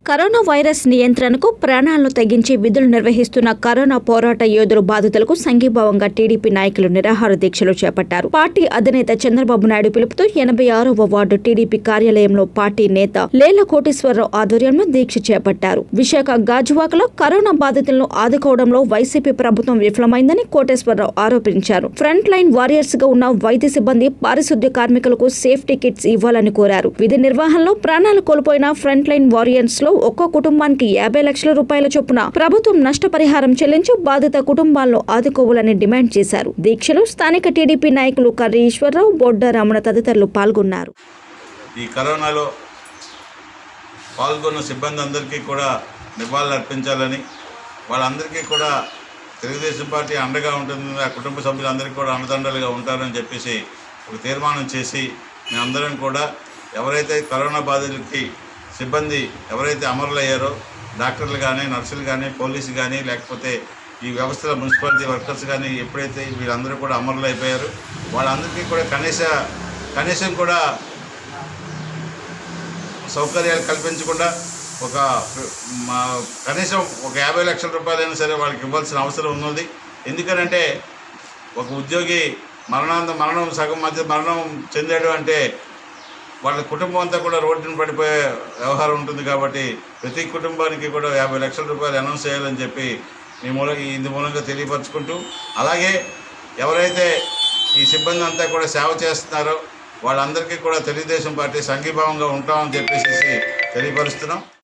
corona virus నియంత్రణకు ప్రాణాలను తెగించి విధులు నిర్వహిస్తున్న కరోనా పోరాట యోధులు బాధితులకు సంఘీభావంగా టీడీపీ నాయకులు నిరాహార దీక్షలు చేపట్టారు పార్టీ అధినేత చంద్రబాబు నాయుడు పిలుపుతో ఎనభై ఆరవ వార్డు టీడీపీ కార్యాలయంలో పార్టీ నేత లేల కోటేశ్వరరావు ఆధ్వర్యంలో దీక్ష చేపట్టారు విశాఖ గాజువాకలో కరోనా బాధితులను ఆదుకోవడంలో వైసీపీ ప్రభుత్వం విఫలమైందని కోటేశ్వరరావు ఆరోపించారు ఫ్రంట్ లైన్ వారియర్స్ గా ఉన్న వైద్య సిబ్బంది పారిశుద్ధ్య కార్మికులకు సేఫ్టీ కిట్స్ ఇవ్వాలని కోరారు విధి నిర్వహణలో ప్రాణాలు కోల్పోయిన ఫ్రంట్ లైన్ వారియర్స్ లో ఒక్కో కుటుంబానికి యాభై లక్షల రూపాయల చొప్పున ప్రభుత్వం నష్టపరిహారం చెల్లించి బాధిత కుటుంబాలను ఆదుకోవాలని డిమాండ్ చేశారు దీక్షలో స్థానిక టీడీపీ నాయకులు కర్రి ఈశ్వరరావు బొడ్డ రమణ తదితరులు పాల్గొన్నారు ఈ కరోనాలో పాల్గొన్న సిబ్బంది అందరికీ కూడా నివాళులు అర్పించాలని వాళ్ళందరికీ కూడా తెలుగుదేశం పార్టీ అండగా ఉంటుంది ఆ కుటుంబ సభ్యులందరికీ కూడా అండదండలుగా ఉంటారని చెప్పేసి ఒక తీర్మానం చేసి మేమందరం కూడా ఎవరైతే కరోనా బాధితులకి సిబ్బంది ఎవరైతే అమరులయ్యారో డాక్టర్లు కానీ నర్సులు కానీ పోలీసు కానీ లేకపోతే ఈ వ్యవస్థలో మున్సిపాలిటీ వర్కర్స్ కానీ ఎప్పుడైతే వీళ్ళందరూ కూడా అమరులు అయిపోయారు వాళ్ళందరికీ కూడా కనీస కనీసం కూడా సౌకర్యాలు కల్పించకుండా ఒక మా కనీసం ఒక యాభై లక్షల రూపాయలైనా సరే వాళ్ళకి ఇవ్వాల్సిన అవసరం ఉన్నది ఎందుకనంటే ఒక ఉద్యోగి మరణాంత మరణం సగం మధ్య మరణం చెందాడు అంటే వాళ్ళ కుటుంబం అంతా కూడా రోడ్డున పడిపోయే వ్యవహారం ఉంటుంది కాబట్టి ప్రతి కుటుంబానికి కూడా యాభై లక్షల రూపాయలు అనౌన్స్ చేయాలని చెప్పి ఈ మూల ఇందు మూలంగా తెలియపరచుకుంటూ అలాగే ఎవరైతే ఈ సిబ్బంది అంతా కూడా సేవ చేస్తున్నారో వాళ్ళందరికీ కూడా తెలుగుదేశం పార్టీ సంఘీభావంగా ఉంటామని చెప్పేసి తెలియపరుస్తున్నాం